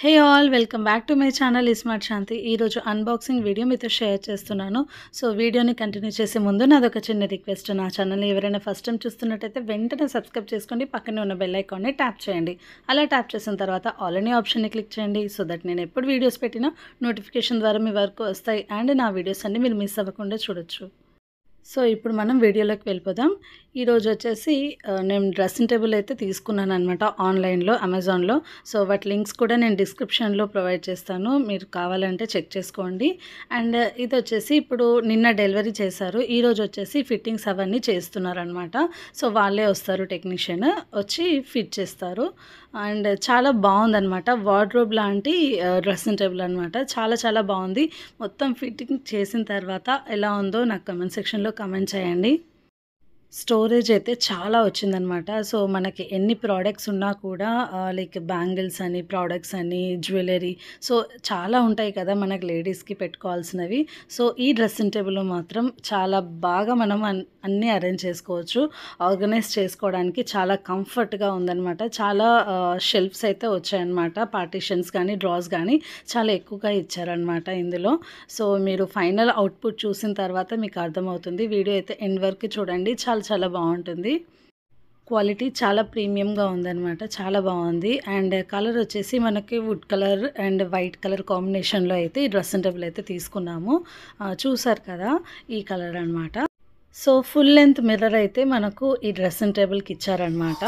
hey all welcome back to my channel iSmart Shanti ఈరోజు unboxing video మీతో share చేస్తున్నాను so వీడియోని కంటిన్యూ చేసే ముందు నాది ఒక చిన్న రిక్వెస్ట్ నా ఛానల్ని ఎవరైనా ఫస్ట్ టైం చూస్తున్నట్టయితే వెంటనే సబ్స్క్రైబ్ చేసుకోండి పక్కనే ఉన్న బెల్ ఐకాన్ని ట్యాప్ చేయండి అలా ట్యాప్ చేసిన తర్వాత ఆల్ అనే ఆప్షన్ని క్లిక్ చేయండి సో దట్ నేను ఎప్పుడు వీడియోస్ పెట్టినా నోటిఫికేషన్ ద్వారా మీ వరకు వస్తాయి అండ్ నా వీడియోస్ అన్ని మీరు మిస్ అవ్వకుండా చూడొచ్చు సో ఇప్పుడు మనం వీడియోలోకి వెళ్ళిపోదాం ఈరోజు వచ్చేసి ఆ, నేను డ్రెస్సింగ్ టేబుల్ అయితే తీసుకున్నాను అనమాట ఆన్లైన్లో అమెజాన్లో సో వాటి లింక్స్ కూడా నేను డిస్క్రిప్షన్లో ప్రొవైడ్ చేస్తాను మీరు కావాలంటే చెక్ చేసుకోండి అండ్ ఇది వచ్చేసి ఇప్పుడు నిన్న డెలివరీ చేశారు ఈరోజు వచ్చేసి ఫిట్టింగ్స్ అవన్నీ చేస్తున్నారు అనమాట సో వాళ్ళే వస్తారు టెక్నీషియన్ వచ్చి ఫిట్ చేస్తారు అండ్ చాలా బాగుందన్నమాట వార్డ్రోబ్ లాంటి డ్రెస్సింగ్ టేబుల్ అనమాట చాలా చాలా బాగుంది మొత్తం ఫిట్టింగ్ చేసిన తర్వాత ఎలా ఉందో నాకు కమెంట్ సెక్షన్లో కమెంట్ చేయండి స్టోరేజ్ అయితే చాలా వచ్చిందనమాట సో మనకి ఎన్ని ప్రోడక్ట్స్ ఉన్నా కూడా లైక్ బ్యాంగిల్స్ అని ప్రోడక్ట్స్ అని జ్యువెలరీ సో చాలా ఉంటాయి కదా మనకి లేడీస్కి పెట్టుకోవాల్సినవి సో ఈ డ్రెస్సింగ్ టేబుల్లో మాత్రం చాలా బాగా మనం అన్- అన్నీ అరేంజ్ చేసుకోవచ్చు ఆర్గనైజ్ చేసుకోవడానికి చాలా కంఫర్ట్గా ఉందన్నమాట చాలా షెల్ఫ్స్ అయితే వచ్చాయన్నమాట పార్టీషన్స్ కానీ డ్రాస్ కానీ చాలా ఎక్కువగా ఇచ్చారనమాట ఇందులో సో మీరు ఫైనల్ అవుట్పుట్ చూసిన తర్వాత మీకు అర్థమవుతుంది వీడియో అయితే ఎండ్ వరకు చూడండి చాలా చాలా బాగుంటుంది క్వాలిటీ చాలా ప్రీమియంగా ఉందన్నమాట చాలా బాగుంది అండ్ కలర్ వచ్చేసి మనకి wood colour and white colour కాంబినేషన్లో అయితే ఈ డ్రెస్సింగ్ టేబుల్ అయితే తీసుకున్నాము ఆ, చూసారు కదా ఈ కలర్ అన్నమాట సో ఫుల్ లెంత్ మిర్రర్ అయితే మనకు ఈ డ్రెస్సింగ్ టేబుల్కి ఇచ్చారనమాట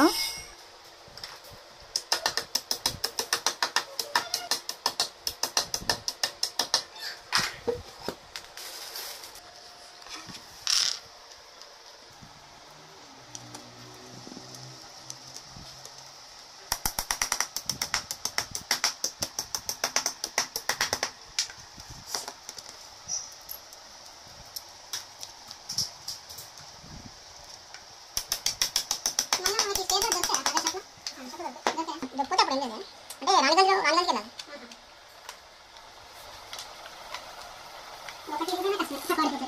మొన్న మనకి స్టేజ్ దొరికాయా అదే షాప్లో దొరికాయా దొరికితే అప్పుడు వెళ్ళేది అంటే రాణిగంజ్లో రాణిగంజ్కి వెళ్ళాలి ఒకటి ఇదిగోనే కష్టం పడిపోతుంది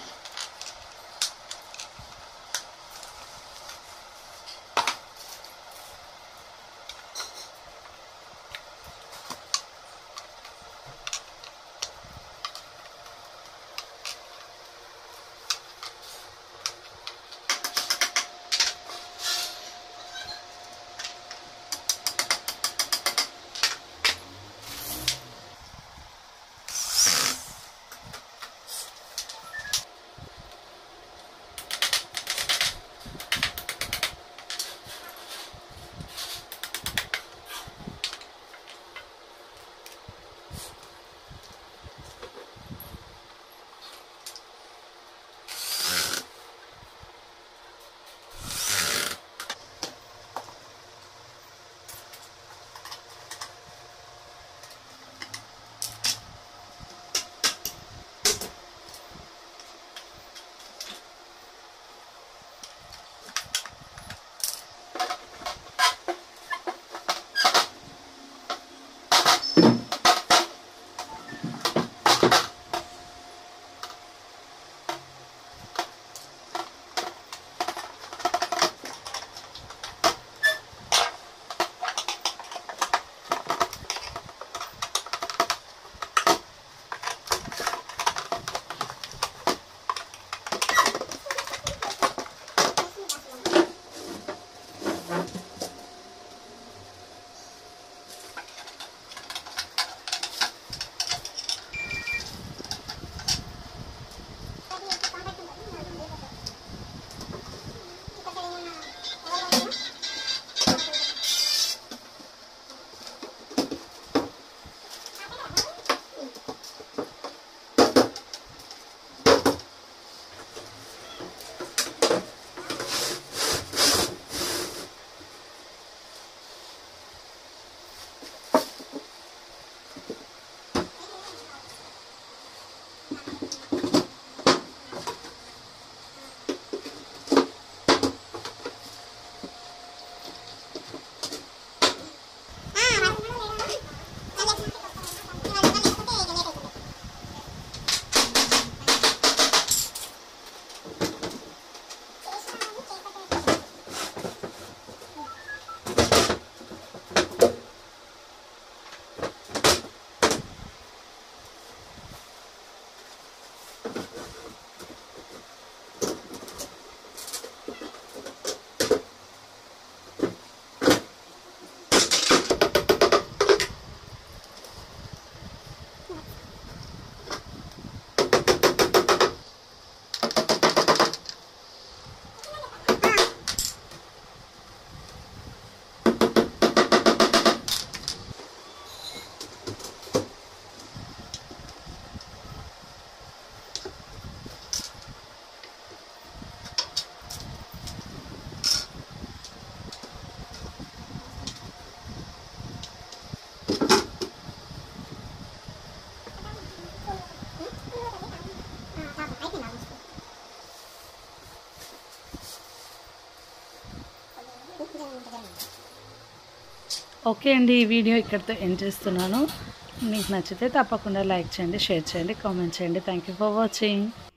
ఓకే అండి ఈ వీడియో ఇక్కడితో ఎండ్ చేస్తున్నాను మీకు నచ్చితే తప్పకుండా లైక్ చేయండి షేర్ చేయండి కామెంట్ చేయండి థ్యాంక్ యూ ఫర్ వాచింగ్